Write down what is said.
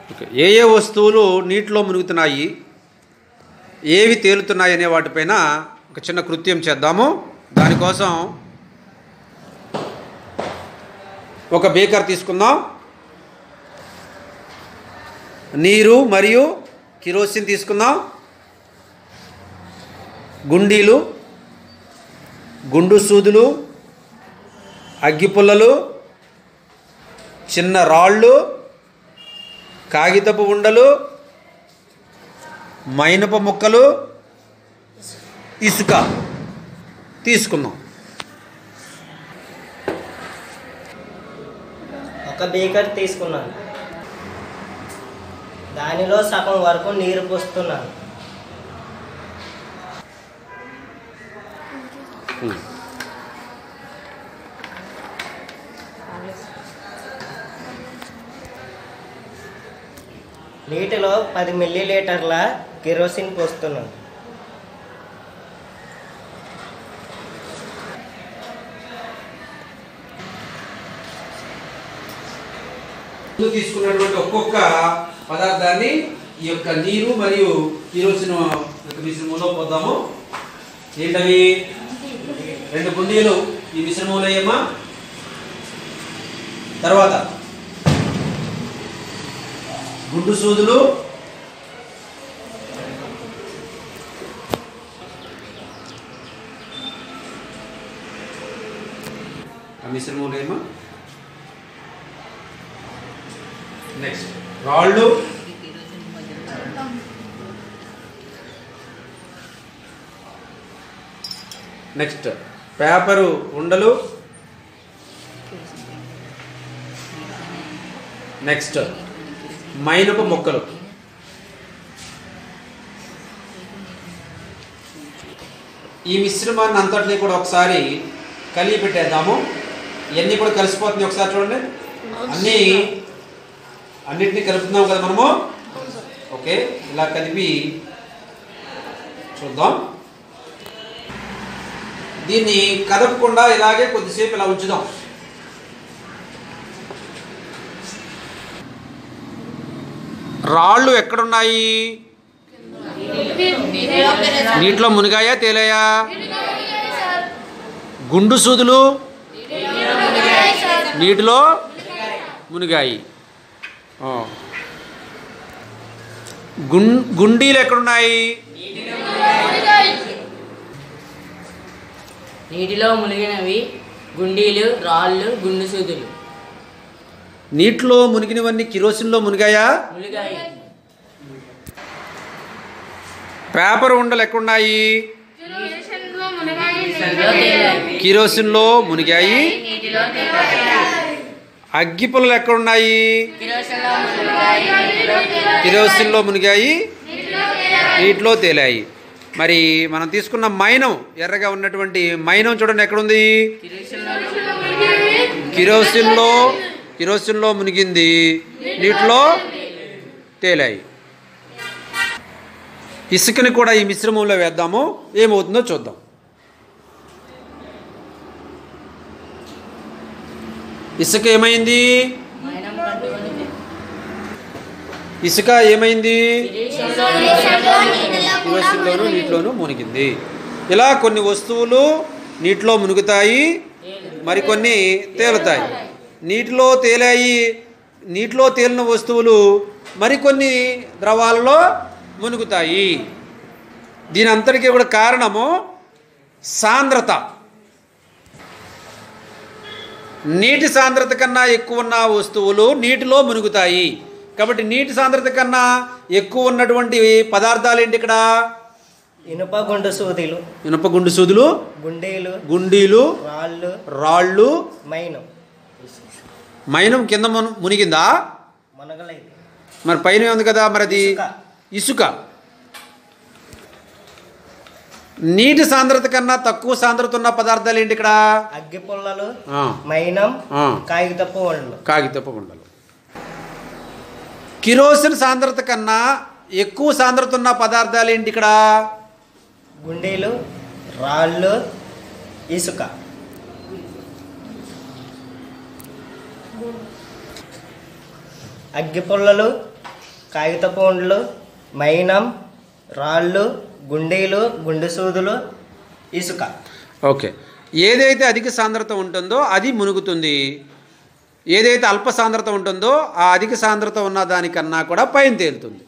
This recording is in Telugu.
ఓకే ఏ ఏ వస్తువులు నీటిలో మునుగుతున్నాయి ఏవి తేలుతున్నాయి అనే వాటిపైన ఒక చిన్న కృత్యం చేద్దాము దానికోసం ఒక బేకర్ తీసుకుందాం నీరు మరియు కిరోసిన్ తీసుకుందాం గుండీలు గుండు సూదులు అగ్గిపుల్లలు చిన్న రాళ్ళు కాగితపు ఉండలు మైనప ముక్కలు ఇసుక తీసుకుందాం ఒక బీకర్ తీసుకున్నాను దానిలో సగం వరకు నీరు పోస్తున్నాను నీటిలో పది మిల్లీ లీటర్ల కిరోసిన్ పోస్తున్నాను ముందు తీసుకున్నటువంటి ఒక్కొక్క పదార్థాన్ని ఈ యొక్క నీరు మరియు కిరోసిన్ యొక్క మిశ్రమంలో పోద్దాము ఏంటవి రెండు గుండీలు ఈ మిశ్రమంలో ఏమా తర్వాత గుండు సూదులు ఆ మిశ్రమంలో ఏమా నెక్స్ట్ రాళ్ళు నెక్స్ట్ పేపరు ఉండలు నెక్స్ట్ మైనపు మొక్కలు ఈ మిశ్రమాన్ని అంతటినీ కూడా ఒకసారి కలిగి పెట్టేద్దాము ఇవన్నీ కూడా కలిసిపోతుంది ఒకసారి చూడండి అన్నీ అన్నిటినీ కలుపుతున్నాం కదా మనము ఓకే ఇలా కలిపి చూద్దాం దీన్ని కదపకుండా ఇలాగే కొద్దిసేపు ఇలా ఉంచుదాం రాళ్ళు ఎక్కడున్నాయి నీటిలో మునిగాయా తేలాయా గుండు సూదులు నీటిలో మునిగాయి ఆ. గుం గుండీలు ఎక్కడున్నాయి నీటిలో మునిగినవి గుండీలు రాళ్ళు గుండు సూదులు నీటిలో మునిగినవన్నీ కిరోసిన్లో మునిగాయా మునిగాయి పేపర్ ఉండలు ఎక్కడున్నాయి నీటిలో తేలాయి కిరోసిన్లో మునిగాయి నీటిలో తేలాయి అగ్గి పుల్లలు ఎక్కడున్నాయి కిరోసిన్లో మునిగాయి నీటిలో తేలాయి కిరోసిన్లో మునిగాయి నీటిలో తేలాయి మరి మనం తీసుకున్న మైనం ఎర్రగా ఉన్నటువంటి మైనం చూడండి ఎక్కడుంది కిరోసిన్లో కిరోసిన్లో కిరోసిన్లో మునిగింది నీటిలో తేలాయి ఇసుకని కూడా ఈ మిశ్రమంలో వేద్దాము ఏమవుతుందో చూద్దాం ఇసుక ఏమైంది మైనం పట్టుకొని ఇసుక ఏమైంది కిరోసిన్లో కిరోసిన్లోను నీటిలోను మునిగింది ఇలా కొన్ని వస్తువులు నీటిలో మునుగుతాయి మరికొన్ని తేలుతాయి నీటిలో తేలాయి నీటిలో తేలిన వస్తువులు మరికొన్ని ద్రవాలలో మునుగుతాయి దీని అంతటికీ కూడా కారణము సాంద్రత నీటి సాంద్రత కన్నా ఎక్కువ ఉన్న వస్తువులు నీటిలో మునుగుతాయి కాబట్టి నీటి సాంద్రత కన్నా ఎక్కువ ఉన్నటువంటి పదార్థాలు ఏంటి ఇక్కడ ఇనుప గుండు సూదిలు ఇనుప గుండు సూదులు గుండీలు గుండీలు రాళ్ళు రాళ్ళు మైనం మైనం కింద మును- మునిగిందా మునగలేదు మరి పైన ఉంది కదా మరి అది ఇసుక. ఇసుక నీటి సాంద్రత కన్నా తక్కువ సాంద్రత ఉన్న పదార్థాలు ఏంటి ఇక్కడ అగ్గి పుల్లలు ఆ, మైనం ఆ, కాగితపు వండ్లు కాగితపు గుండలు కిరోసిన్ సాంద్రత కన్నా ఎక్కువ సాంద్రత ఉన్న పదార్థాలు ఏంటి ఇక్కడ గుండీలు రాళ్ళు ఇసుక అగ్గి పుల్లలు కాగితపు ఉండ్లు మైనం రాళ్ళు గుండీలు గుండు సూదులు ఇసుక ఓకే ఏదైతే అధిక సాంద్రత ఉంటుందో అది మునుగుతుంది ఏదైతే అల్ప సాంద్రత ఉంటుందో ఆ అధిక సాంద్రత ఉన్న దానికన్నా కూడా పైన తేలుతుంది